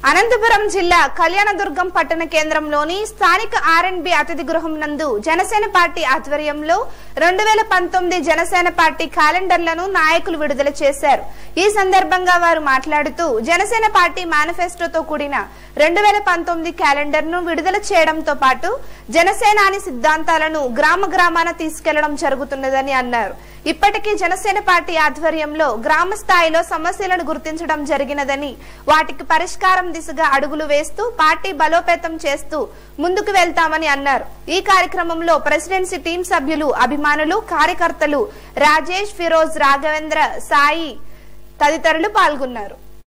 అనంతపురం జిల్లా కళ్యాణదుర్గం పట్టణ కేంద్రంలోని స్థానిక ఆర్ఎన్బి అతిథి గృహం నందు జనసేన పార్టీ ఆధ్వర్యంలో రెండు వేల పంతొమ్మిది జనసేన పార్టీ క్యాలెండర్లను నాయకులు విడుదల చేశారు ఈ సందర్భంగా వారు మాట్లాడుతూ జనసేన పార్టీ మేనిఫెస్టోతో కూడిన రెండు వేల పంతొమ్మిది క్యాలెండర్ ను విడుదల చేయడంతో పాటు జనసేనాని సిద్ధాంతాలను గ్రామ గ్రామాన తీసుకెళ్లడం జరుగుతున్నదని అన్నారు ఇప్పటికీ జనసేన పార్టీ ఆధ్వర్యంలో గ్రామ స్థాయిలో సమస్యలను గుర్తించడం జరిగినదని వాటికి పరిష్కారం దిశగా అడుగులు వేస్తూ పార్టీ బలోపేతం చేస్తూ ముందుకు వెళ్తామని అన్నారు ఈ కార్యక్రమంలో ప్రెసిడెన్సీ టీం సభ్యులు అభిమానులు కార్యకర్తలు రాజేష్ ఫిరోజ్ రాఘవేంద్ర సాయి తదితరులు పాల్గొన్నారు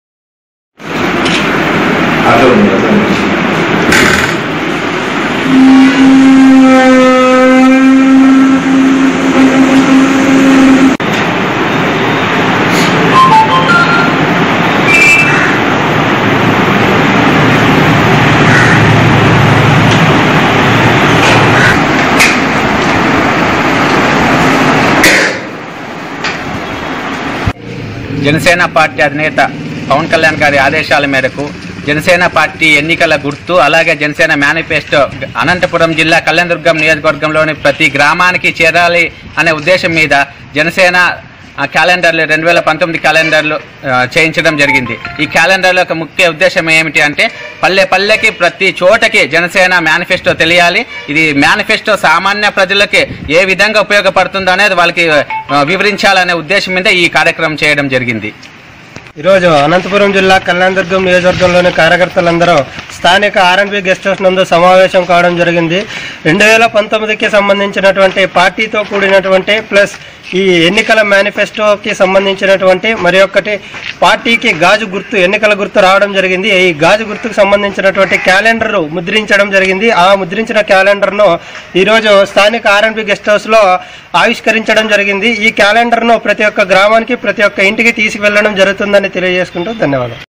అటు ఉంది, అటు ఉంది. జనసేన పార్టీ అధినేత పవన్ కళ్యాణ్ గారి ఆదేశాల మేరకు జనసేన పార్టీ ఎన్నికల గుర్తు అలాగే జనసేన మేనిఫెస్టో అనంతపురం జిల్లా కళ్యాణదుర్గం నియోజకవర్గంలోని ప్రతి గ్రామానికి చేరాలి అనే ఉద్దేశం మీద జనసేన ఆ, క్యాలెండర్లు రెండు వేల పంతొమ్మిది క్యాలెండర్లు ఆ, చేయించడం జరిగింది ఈ క్యాలెండర్ల యొక్క ముఖ్య ఉద్దేశం ఏమిటి అంటే పల్లె పల్లెకి ప్రతి చోటకి జనసేన మేనిఫెస్టో తెలియాలి ఇది మేనిఫెస్టో సామాన్య ప్రజలకి ఏ విధంగా ఉపయోగపడుతుందో అనేది వాళ్ళకి ఆ, వివరించాలనే ఉద్దేశం మీద ఈ కార్యక్రమం చేయడం జరిగింది ఈరోజు అనంతపురం జిల్లా కళ్యాణదుర్గం నియోజకవర్గంలోని కార్యకర్తలందరూ స్థానిక ఆర్ఎన్బి గెస్ట్ హౌస్ నందు సమావేశం కావడం జరిగింది రెండు వేల పంతొమ్మిదికి సంబంధించినటువంటి పార్టీతో కూడినటువంటి ప్లస్ ఈ ఎన్నికల మేనిఫెస్టోకి సంబంధించినటువంటి మరి ఒక్కటి పార్టీకి గాజు గుర్తు ఎన్నికల గుర్తు రావడం జరిగింది ఈ గాజు గుర్తుకు సంబంధించినటువంటి క్యాలెండర్ ముద్రించడం జరిగింది ఆ ముద్రించిన క్యాలెండర్ను ఈరోజు స్థానిక ఆర్ఎన్బి గెస్ట్ హౌస్లో ఆవిష్కరించడం జరిగింది ఈ క్యాలెండర్ను ప్రతి ఒక్క గ్రామానికి ప్రతి ఒక్క ఇంటికి తీసుకువెళ్ళడం జరుగుతుందని తెలియజేసుకుంటూ ధన్యవాదాలు